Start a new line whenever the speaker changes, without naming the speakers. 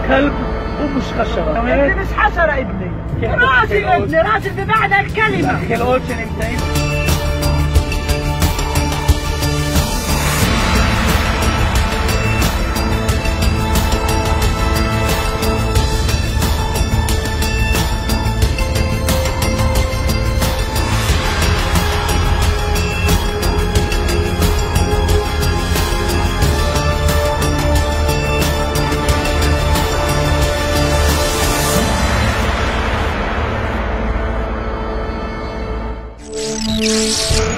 كلب ومش خشرة
ابني مش حشرة ابني
كيف
راجل
بتحكي
ابني راجل بمعنى الكلمة
اخي الاوشن انت
Thank